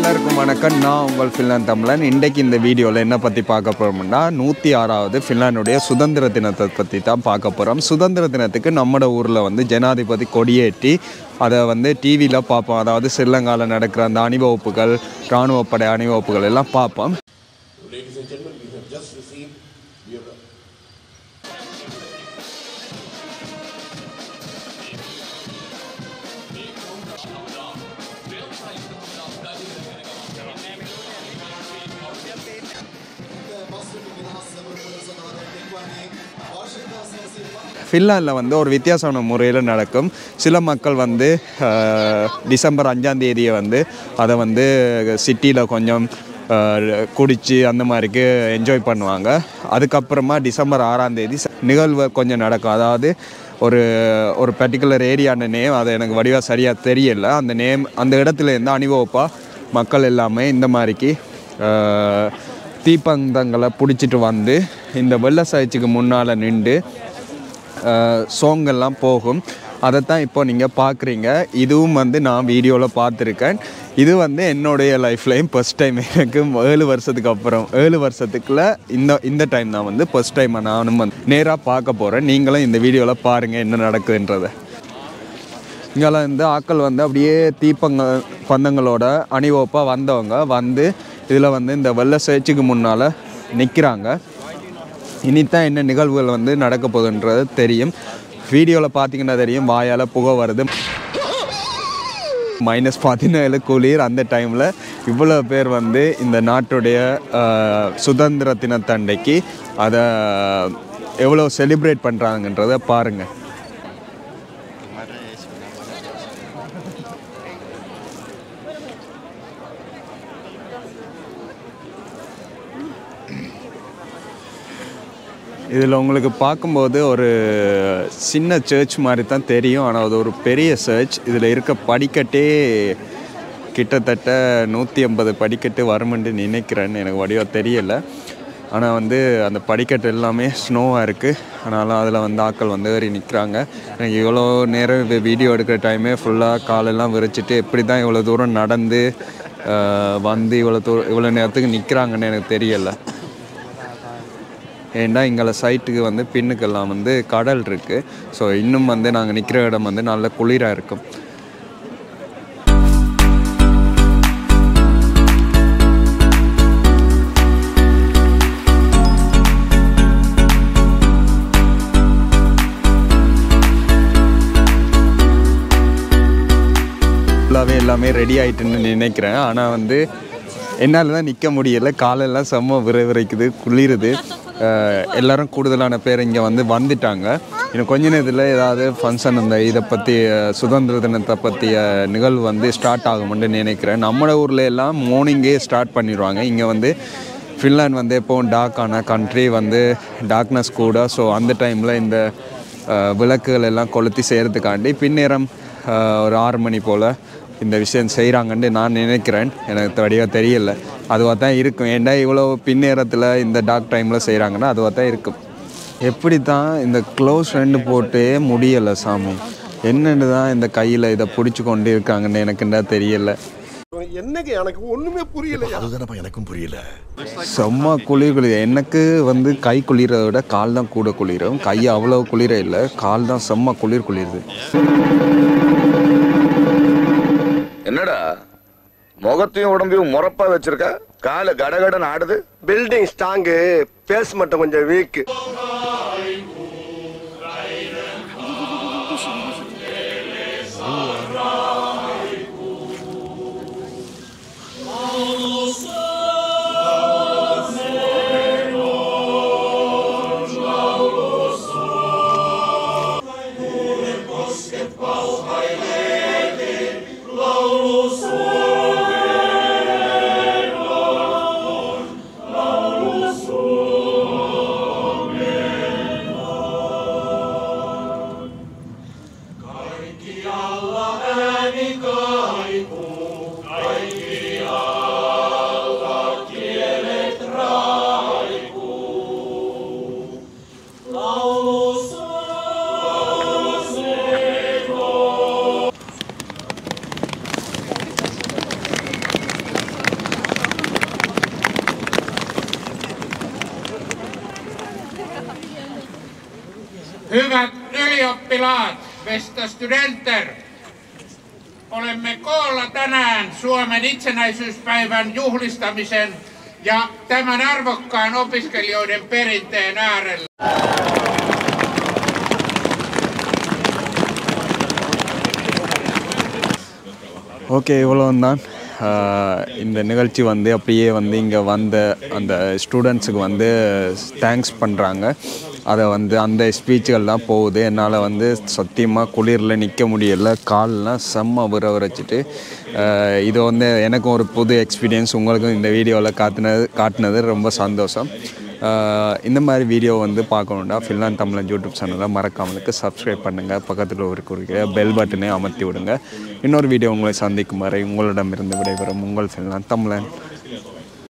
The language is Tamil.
எல்லாருக்கும் வணக்கம் நான் உங்கள் ஃபின்லாந்து தமிழன் இன்றைக்கு இந்த வீடியோவில் என்ன பற்றி பார்க்க போகிறோம்னா நூற்றி ஆறாவது ஃபின்லாண்டுடைய சுதந்திர தினத்தை பற்றி தான் பார்க்க போகிறோம் சுதந்திர தினத்துக்கு நம்மட ஊரில் வந்து ஜனாதிபதி கொடியேற்றி அதை வந்து டிவியில் பார்ப்போம் அதாவது ஸ்ரீலங்காவில் நடக்கிற அந்த அணிவகுப்புகள் இராணுவப்படை அணிவகுப்புகள் எல்லாம் பார்ப்போம் Ladies and gentlemen, we have just received your ஃபின்லாண்டில் வந்து ஒரு வித்தியாசமான முறையில் நடக்கும் சில மக்கள் வந்து அஹ், டிசம்பர் அஞ்சாம் தேதியை வந்து அதை வந்து சிட்டியில் கொஞ்சம் குடித்து அந்த மாதிரிக்கு என்ஜாய் பண்ணுவாங்க அதுக்கப்புறமா டிசம்பர் ஆறாம் தேதி ச- நிகழ்வு கொஞ்சம் நடக்கும் அதாவது ஒரு ஒரு பர்டிகுலர் ஏரியான நேம் அது எனக்கு வடிவாக சரியாக தெரியல அந்த நேம் அந்த இடத்துல இருந்து அணிவகுப்பாக மக்கள் எல்லாமே இந்த மாதிரிக்கு அஹ், தீப்பந்தங்களை பிடிச்சிட்டு வந்து இந்த வெள்ள சாய்ச்சிக்கு முன்னால் நின்று சோங்கெல்லாம் போகும் அதைத்தான் இப்போ நீங்கள் பார்க்குறீங்க இதுவும் வந்து நான் வீடியோவில் பார்த்துருக்கேன் இது வந்து என்னுடைய லைஃப்லையும் ஃபஸ்ட் டைம் எனக்கு ஏழு வருஷத்துக்கு அப்புறம் ஏழு வருஷத்துக்குள்ள இந்த இந்த டைம் தான் வந்து ஃபஸ்ட் டைம் நானும் வந்து நேராக பார்க்க போகிறேன் நீங்களும் இந்த வீடியோவில் பாருங்கள் என்ன நடக்குதுன்றதை இங்கெல்லாம் வந்து ஆட்கள் வந்து அப்படியே தீப்பங்க பந்தங்களோட அணிவகுப்பாக வந்தவங்க வந்து இதில் வந்து இந்த வெள்ள சேர்ச்சிக்கு முன்னால் நிற்கிறாங்க இனித்தான் என்ன நிகழ்வுகள் வந்து நடக்க போகுதுன்றது தெரியும் வீடியோவில் பார்த்தீங்கன்னா தெரியும் வாயால் புகை வருது மைனஸ் பதினேழு குளிர் அந்த டைமில் இவ்வளோ பேர் வந்து இந்த நாட்டுடைய அஹ், சுதந்திர தினத்தண்டைக்கு அதை எவ்வளோ செலிப்ரேட் பண்ணுறாங்கன்றதை பாருங்கள் இதில் உங்களுக்கு பார்க்கும்போது ஒரு சின்ன சர்ச் மாதிரி தான் தெரியும் ஆனால் அது ஒரு பெரிய சர்ச் இதில் இருக்க படிக்கட்டே கிட்டத்தட்ட நூற்றி ஐம்பது படிக்கட்டு வருமென்று நினைக்கிறேன்னு எனக்கு வடிவாக தெரியலை ஆனால் வந்து அந்த படிக்கட்டு எல்லாமே ஸ்னோவாக இருக்குது ஆனாலும் அதில் வந்து ஆட்கள் வந்து ஏறி நிற்கிறாங்க எனக்கு இவ்வளோ நேரம் வீடியோ எடுக்கிற டைமே ஃபுல்லாக காலெல்லாம் விரிச்சிட்டு எப்படி தான் இவ்வளோ தூரம் நடந்து அஹ், வந்து இவ்வளோ தூரம் இவ்வளோ நேரத்துக்கு நிற்கிறாங்கன்னு எனக்கு தெரியலை ஏன்னா இங்கே சைட்டுக்கு வந்து பின்னுக்கெல்லாம் வந்து கடல் இருக்குது ஸோ இன்னும் வந்து நாங்கள் நிற்கிற இடம் வந்து நல்ல குளிராக இருக்கும் ஃபுல்லாகவே எல்லாமே ரெடி ஆயிட்டுன்னு நினைக்கிறேன் ஆனால் வந்து என்னால் தான் நிற்க முடியல காலெல்லாம் செம்ம விரைவிரைக்குது குளிருது அஹ் எல்லாரும் கூடுதலான பேர் இங்கே வந்து வந்துட்டாங்க இன்னும் கொஞ்ச நேரத்தில் ஏதாவது ஃபங்க்ஷன் இந்த இதை பற்றி சுதந்திர தினத்தை பற்றிய நிகழ்வு வந்து ஸ்டார்ட் ஆகும்னு நினைக்கிறேன் நம்ம ஊரில் எல்லாம் மார்னிங்கே ஸ்டார்ட் பண்ணிடுவாங்க இங்கே வந்து ஃபின்லாண்ட் வந்து எப்போவும் டார்க்கான கண்ட்ரி வந்து டார்க்னஸ் கூட ஸோ அந்த டைமில் இந்த அஹ், விளக்குகள் எல்லாம் கொளுத்தி செய்கிறதுக்காண்டி பின்னேரம் அஹ், ஒரு ஆறு மணி போல் இந்த விஷயம் செய்கிறாங்கன்னு நான் நினைக்கிறேன் எனக்கு வடிவாக தெரியல அதுவாக தான் இருக்கும் ஏன்டா இவ்வளோ பின்னேரத்தில் இந்த டார்க் டைமில் செய்கிறாங்கன்னா அதுவாக தான் இருக்கும் எப்படி தான் இந்த க்ளோஸ் ரெண்டு போட்டே முடியலை சாமி என்னென்னு தான் இந்த கையில் இதை பிடிச்சி கொண்டு இருக்காங்கன்னு எனக்குண்டா தெரியல என்னங்க எனக்கு ஒண்ணுமே புரியலையா அதுதானப்பா எனக்கும் புரியல செம்ம குளிர் குளிர் எனக்கு வந்து கை குளிரதை விட கால் தான் கூட குளிரும் கை அவ்வளோ குளிர இல்லை கால் தான் செம்ம குளிர் குளிருது என்னடா முகத்தையும் உடம்பையும் முறப்பா வச்சிருக்க காலு கடகடன்னு ஆடுது பில்டிங் ஸ்ட்ராங்கு பேஸ் மட்டும் கொஞ்சம் weak ylioppilaat, bästa studenter. Olemme koolla tänään Suomen itsenäisyyspäivän juhlistamisen ja tämän arvokkaan opiskelijoiden perinteen äärellä. Okay இவ்வளோந்தான் இந்த நிகழ்ச்சி வந்து அப்படியே வந்து இங்கே வந்த அந்த ஸ்டூடெண்ட்ஸுக்கு வந்து தேங்க்ஸ் பண்ணுறாங்க அதை வந்து அந்த ஸ்பீச்சுகள் தான் போகுது என்னால் வந்து சத்தியமாக குளிரில் நிற்க முடியல கால்லாம் செம்ம விற விரைச்சிட்டு ஆஹ் இது வந்து எனக்கும் ஒரு புது எக்ஸ்பீரியன்ஸ் உங்களுக்கும் இந்த வீடியோவில் காட்டினது காட்டினது ரொம்ப சந்தோஷம் ஆஹ் இந்த மாதிரி வீடியோ வந்து பார்க்கணுன்னா ஃபின்லாண்ட் தமிழன் யூடியூப் சேனலை மறக்காமலுக்கு சப்ஸ்கிரைப் பண்ணுங்கள் பக்கத்தில் ஒரு குறிக்கிற பெல் பட்டனை அமர்த்தி விடுங்க இன்னொரு வீடியோ உங்களை சந்திக்கும் வரை உங்களிடமிருந்து விடைபெறும் உங்கள் ஃபின்லாண்ட் தமிழன்